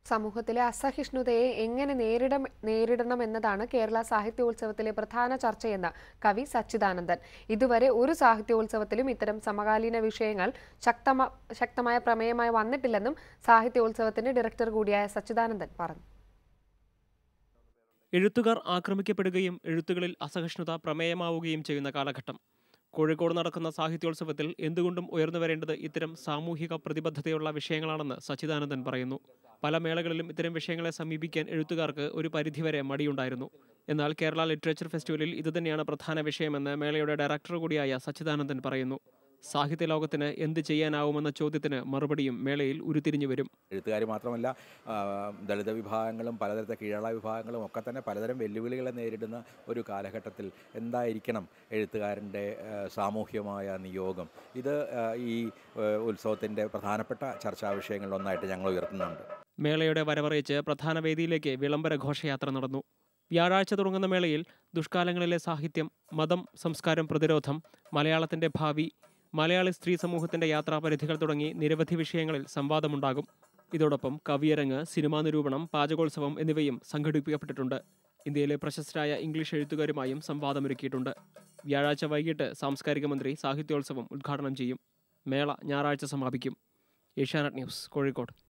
സമൂഹത്തിലെ അസഹിഷ്ണുതയെ എങ്ങനെ നേരിട നേരിടണമെന്നതാണ് കേരള സാഹിത്യോത്സവത്തിലെ പ്രധാന ചർച്ചയെന്ന് കവി സച്ചിദാനന്ദൻ ഇതുവരെ ഒരു സാഹിത്യോത്സവത്തിലും ഇത്തരം സമകാലീന വിഷയങ്ങൾ ശക്തമ ശക്തമായ പ്രമേയമായി വന്നിട്ടില്ലെന്നും സാഹിത്യോത്സവത്തിന്റെ ഡയറക്ടർ കൂടിയായ സച്ചിദാനന്ദൻ പറഞ്ഞു എഴുത്തുകാർ ആക്രമിക്കപ്പെടുകയും എഴുത്തുകളിൽ അസഹിഷ്ണുത പ്രമേയമാവുകയും ചെയ്യുന്ന കാലഘട്ടം കോഴിക്കോട് നടക്കുന്ന സാഹിത്യോത്സവത്തിൽ എന്തുകൊണ്ടും ഉയർന്നു വരേണ്ടത് ഇത്തരം സാമൂഹിക പ്രതിബദ്ധതയുള്ള വിഷയങ്ങളാണെന്ന് സച്ചിദാനന്ദൻ പറയുന്നു പല മേളകളിലും ഇത്തരം വിഷയങ്ങളെ സമീപിക്കാൻ എഴുത്തുകാർക്ക് ഒരു പരിധിവരെ മടിയുണ്ടായിരുന്നു എന്നാൽ കേരള ലിറ്ററേച്ചർ ഫെസ്റ്റിവലിൽ ഇതുതന്നെയാണ് പ്രധാന വിഷയമെന്ന് മേളയുടെ ഡയറക്ടർ കൂടിയായ സച്ചിദാനന്ദൻ പറയുന്നു സാഹിത്യ ലോകത്തിന് എന്ത് ചെയ്യാനാവുമെന്ന ചോദ്യത്തിന് മറുപടിയും മേളയിൽ ഉരുത്തിരിഞ്ഞു വരും എഴുത്തുകാർ മാത്രമല്ല ആ, ദളിത് വിഭാഗങ്ങളും പലതരത്തെ കീഴള വിഭാഗങ്ങളും ഒക്കെ തന്നെ പലതരം വെല്ലുവിളികളെ നേരിടുന്ന ഒരു കാലഘട്ടത്തിൽ എന്തായിരിക്കണം എഴുത്തുകാരൻ്റെ ആ, സാമൂഹ്യമായ നിയോഗം ഇത് ആ, ഈ ഉത്സവത്തിൻ്റെ പ്രധാനപ്പെട്ട ചർച്ചാ വിഷയങ്ങളിലൊന്നായിട്ട് ഞങ്ങൾ ഉയർത്തുന്നുണ്ട് മേളയുടെ വരവറിയിച്ച് പ്രധാന വേദിയിലേക്ക് വിളംബര ഘോഷയാത്ര നടന്നു വ്യാഴാഴ്ച തുടങ്ങുന്ന മേളയിൽ ദുഷ്കാലങ്ങളിലെ സാഹിത്യം മതം സംസ്കാരം പ്രതിരോധം മലയാളത്തിന്റെ ഭാവി മലയാളി സ്ത്രീ സമൂഹത്തിന്റെ യാത്രാപരിധികൾ തുടങ്ങി നിരവധി വിഷയങ്ങളിൽ സംവാദമുണ്ടാകും ഇതോടൊപ്പം കവിയരങ്ങ് സിനിമാ നിരൂപണം പാചകോത്സവം എന്നിവയും സംഘടിപ്പിക്കപ്പെട്ടിട്ടുണ്ട് ഇന്ത്യയിലെ പ്രശസ്തരായ ഇംഗ്ലീഷ് എഴുത്തുകാരുമായും സംവാദമൊരുക്കിയിട്ടുണ്ട് വ്യാഴാഴ്ച വൈകിട്ട് സാംസ്കാരിക മന്ത്രി സാഹിത്യോത്സവം ഉദ്ഘാടനം ചെയ്യും മേള ഞായറാഴ്ച സമാപിക്കും ഏഷ്യാനെറ്റ് ന്യൂസ് കോഴിക്കോട്